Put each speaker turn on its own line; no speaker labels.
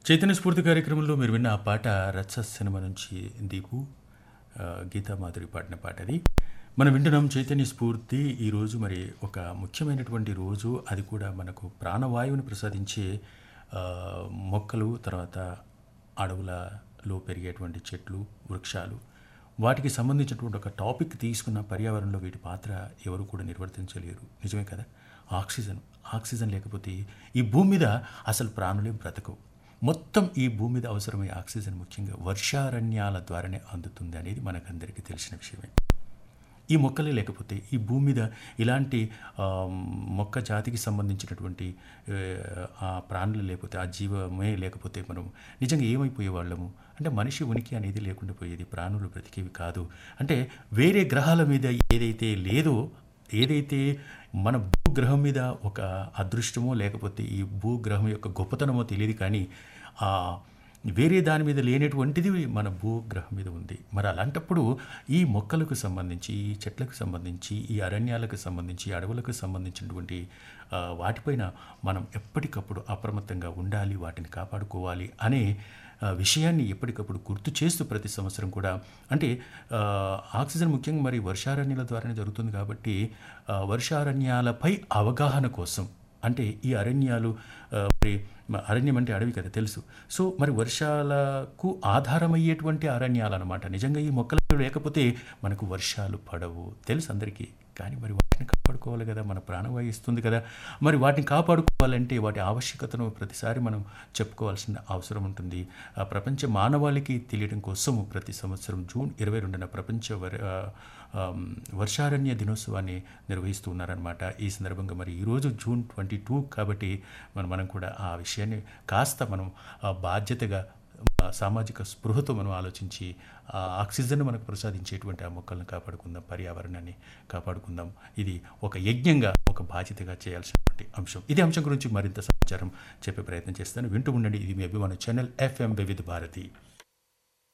చైతన్య స్ఫూర్తి కార్యక్రమంలో మీరు విన్న ఆ పాట రచ్చ సినిమా నుంచి దీపు ఆ, గీతా మాధురి పాడిన పాట అది మనం వింటున్నాం చైతన్య స్ఫూర్తి ఈరోజు మరి ఒక ముఖ్యమైనటువంటి రోజు అది కూడా మనకు ప్రాణవాయువుని ప్రసాదించే ఆ, మొక్కలు తర్వాత అడవులలో పెరిగేటువంటి చెట్లు వృక్షాలు వాటికి సంబంధించినటువంటి ఒక టాపిక్ తీసుకున్న పర్యావరణంలో వీటి పాత్ర ఎవరు కూడా నిర్వర్తించలేరు నిజమే కదా ఆక్సిజన్ ఆక్సిజన్ లేకపోతే ఈ భూమి మీద అసలు ప్రాణులే బ్రతకవు మొత్తం ఈ భూమి మీద అవసరమయ్యే ఆక్సిజన్ ముఖ్యంగా వర్షారణ్యాల ద్వారానే అందుతుంది అనేది మనకందరికీ తెలిసిన విషయమే ఈ మొక్కలే లేకపోతే ఈ భూమి మీద ఇలాంటి ఆ, మొక్క జాతికి సంబంధించినటువంటి ఏ, ఆ ప్రాణులు లేకపోతే ఆ జీవమే లేకపోతే మనం నిజంగా ఏమైపోయే వాళ్ళము అంటే మనిషి ఉనికి అనేది లేకుండా పోయేది ప్రాణులు బ్రతికేవి కాదు అంటే వేరే గ్రహాల మీద ఏదైతే లేదో ఏదైతే మన భూగ్రహం మీద ఒక అదృష్టమో లేకపోతే ఈ భూగ్రహం యొక్క గొప్పతనమో తెలియదు కానీ ఆ వేరే దాని మీద లేనటువంటిది మన భూగ్రహం మీద ఉంది మరి అలాంటప్పుడు ఈ మొక్కలకు సంబంధించి ఈ చెట్లకు సంబంధించి ఈ అరణ్యాలకు సంబంధించి అడవులకు సంబంధించినటువంటి ఆ, వాటిపైన మనం ఎప్పటికప్పుడు అప్రమత్తంగా ఉండాలి వాటిని కాపాడుకోవాలి అనే ఆ, విషయాన్ని ఎప్పటికప్పుడు గుర్తు చేస్తూ ప్రతి సంవత్సరం కూడా అంటే ఆ, ఆక్సిజన్ ముఖ్యంగా మరి వర్షారణ్యాల ద్వారానే జరుగుతుంది కాబట్టి ఆ, వర్షారణ్యాలపై అవగాహన కోసం అంటే ఈ అరణ్యాలు ఆ, మరి మ- అరణ్యం అంటే అడవి కదా తెలుసు సో మరి వర్షాలకు ఆధారమయ్యేటువంటి అరణ్యాలు అనమాట నిజంగా ఈ మొక్కలు లేకపోతే మనకు వర్షాలు పడవు తెలుసు అందరికీ కానీ మరి వాటిని కాపాడుకోవాలి కదా మన ప్రాణవాయు ఇస్తుంది కదా మరి వాటిని కాపాడుకోవాలంటే వాటి ఆవశ్యకతను ప్రతిసారి మనం చెప్పుకోవాల్సిన అవసరం ఉంటుంది ఆ ప్రపంచ మానవాళికి తెలియడం కోసం ప్రతి సంవత్సరం జూన్ ఇరవై రెండున ప్రపంచ వర ఆ, ఆమ్, వర్షారణ్య దినోత్సవాన్ని నిర్వహిస్తూ ఉన్నారనమాట ఈ సందర్భంగా మరి ఈరోజు జూన్ ట్వంటీ టూ కాబట్టి మనం మనం కూడా ఆ విషయాన్ని కాస్త మనం ఆ, బాధ్యతగా ఆ, సామాజిక స్పృహతో మనం ఆలోచించి ఆ ఆక్సిజన్ మనకు ప్రసాదించేటువంటి ఆ మొక్కలను కాపాడుకుందాం పర్యావరణాన్ని కాపాడుకుందాం ఇది ఒక యజ్ఞంగా ఒక బాధ్యతగా చేయాల్సినటువంటి అంశం ఇదే అంశం గురించి మరింత సమాచారం చెప్పే ప్రయత్నం చేస్తాను వింటూ ఉండండి ఇది మీ అభిమాన ఛానల్ ఎఫ్ఎం వివిధ భారతి